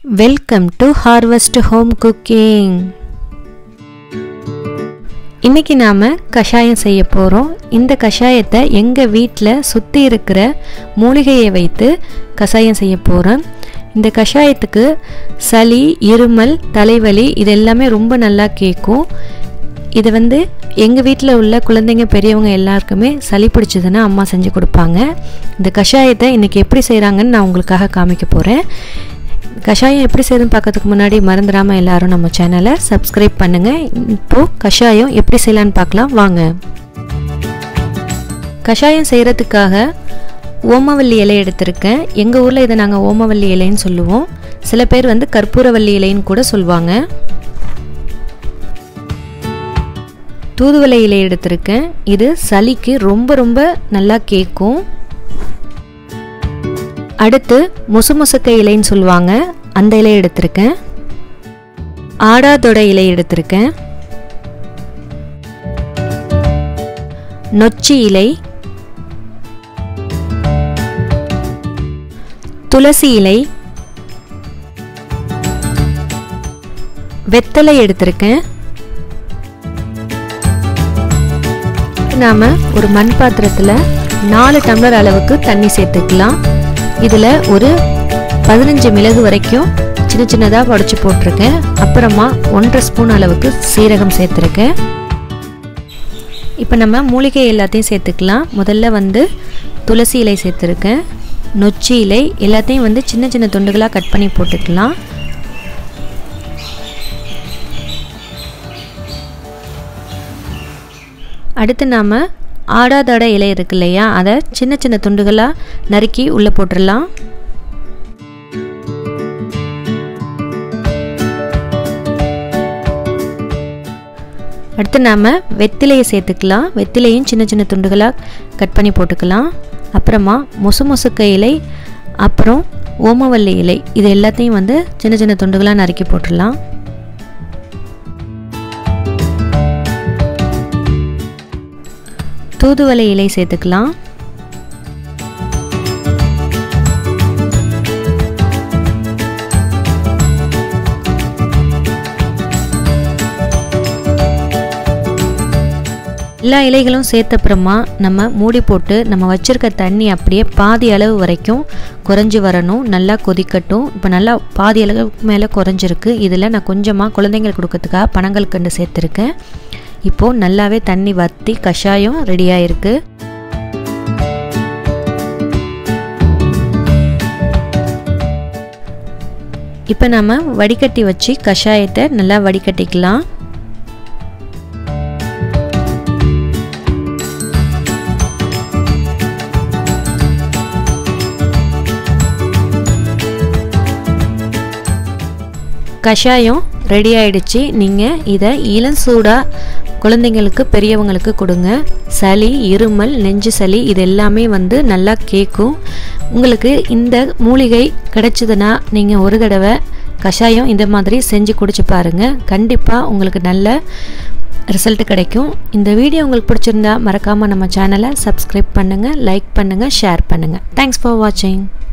welcome to harvest home cooking இன்னைக்கு நாம் கஷாயம் செய்ய போகிறோம் இந்த கஷாயத்தை எங்கள் வீட்டில் சுற்றி இருக்கிற மூலிகையை வைத்து கஷாயம் செய்ய போகிறோம் இந்த கஷாயத்துக்கு சளி இருமல் தலைவலி இது எல்லாமே ரொம்ப நல்லா கேட்கும் இது வந்து எங்கள் வீட்டில் உள்ள குழந்தைங்க பெரியவங்க எல்லாருக்குமே சளி பிடிச்சதுன்னா அம்மா செஞ்சு கொடுப்பாங்க இந்த கஷாயத்தை இன்றைக்கி எப்படி செய்கிறாங்கன்னு நான் உங்களுக்காக காமிக்க போகிறேன் கஷாயம் எப்படி செய்யுதுன்னு பார்க்கறதுக்கு முன்னாடி மறந்துடாமல் எல்லாரும் நம்ம சேனலை சப்ஸ்கிரைப் பண்ணுங்கள் இப்போது கஷாயம் எப்படி செய்யலான்னு பார்க்கலாம் வாங்க கஷாயம் செய்கிறதுக்காக ஓமவல்லி இலை எடுத்திருக்கேன் எங்கள் ஊரில் இதை நாங்கள் ஓமவல்லி இலைன்னு சொல்லுவோம் சில பேர் வந்து கற்பூரவல்லி இலைன்னு கூட சொல்லுவாங்க தூதுவளை இலை எடுத்திருக்கேன் இது சளிக்கு ரொம்ப ரொம்ப நல்லா கேட்கும் அடுத்து முசுமுசுக்க இலைன்னு சொல்லுவாங்க அந்த இலை எடுத்திருக்கேன் ஆடாதொட இலை எடுத்திருக்கேன் நொச்சி இலை துளசி இலை வெத்தலை எடுத்திருக்கேன் நாம் ஒரு மண் பாத்திரத்தில் நாலு டம்ளர் அளவுக்கு தண்ணி சேர்த்துக்கலாம் இதில் ஒரு பதினஞ்சு மிளகு வரைக்கும் சின்ன சின்னதாக உடச்சி போட்டிருக்கேன் அப்புறமா ஒன்றரை ஸ்பூன் அளவுக்கு சீரகம் சேர்த்துருக்கேன் இப்போ நம்ம மூலிகை எல்லாத்தையும் சேர்த்துக்கலாம் முதல்ல வந்து துளசி இலை சேர்த்துருக்கேன் நொச்சி இலை எல்லாத்தையும் வந்து சின்ன சின்ன துண்டுகளாக கட் பண்ணி போட்டுக்கலாம் அடுத்து நாம் ஆடாதோட இலை இருக்கு இல்லையா அதை சின்ன சின்ன துண்டுகளாக நறுக்கி உள்ளே போட்டுடலாம் அடுத்து நாம் வெத்திலையை சேர்த்துக்கலாம் வெத்திலையும் சின்ன சின்ன துண்டுகளாக கட் பண்ணி போட்டுக்கலாம் அப்புறமா மொசு மொசுக்க இலை அப்புறம் ஓமவல்லி இலை இது எல்லாத்தையும் வந்து சின்ன சின்ன துண்டுகளாக நறுக்கி போட்டுடலாம் தூதுவளை இலை சேர்த்துக்கலாம் எல்லா இலைகளும் சேர்த்தப்புறமா நம்ம மூடி போட்டு நம்ம வச்சுருக்க தண்ணி அப்படியே பாதி அளவு வரைக்கும் குறைஞ்சி வரணும் நல்லா கொதிக்கட்டும் இப்போ நல்லா பாதி அளவுக்கு மேலே குறைஞ்சிருக்கு இதில் நான் கொஞ்சமாக குழந்தைங்களுக்கு கொடுக்கறதுக்காக பனங்கள் கண்டு சேர்த்துருக்கேன் இப்போது நல்லாவே தண்ணி வற்றி கஷாயம் ரெடியாக இருக்குது இப்போ நம்ம வடிகட்டி வச்சு கஷாயத்தை நல்லா வடிகட்டிக்கலாம் கஷாயம் ரெடி ஆயிடுச்சு நீங்கள் இதை இளஞ்சூடாக குழந்தைங்களுக்கு பெரியவங்களுக்கு கொடுங்க சளி இருமல் நெஞ்சு சளி இது எல்லாமே வந்து நல்லா கேட்கும் உங்களுக்கு இந்த மூலிகை கிடைச்சதுன்னா நீங்கள் ஒரு தடவை கஷாயம் இந்த மாதிரி செஞ்சு குடிச்சு பாருங்கள் கண்டிப்பாக உங்களுக்கு நல்ல ரிசல்ட் கிடைக்கும் இந்த வீடியோ உங்களுக்கு பிடிச்சிருந்தா மறக்காமல் நம்ம சேனலை சப்ஸ்கிரைப் பண்ணுங்கள் லைக் பண்ணுங்கள் ஷேர் பண்ணுங்கள் தேங்க்ஸ் ஃபார் வாட்சிங்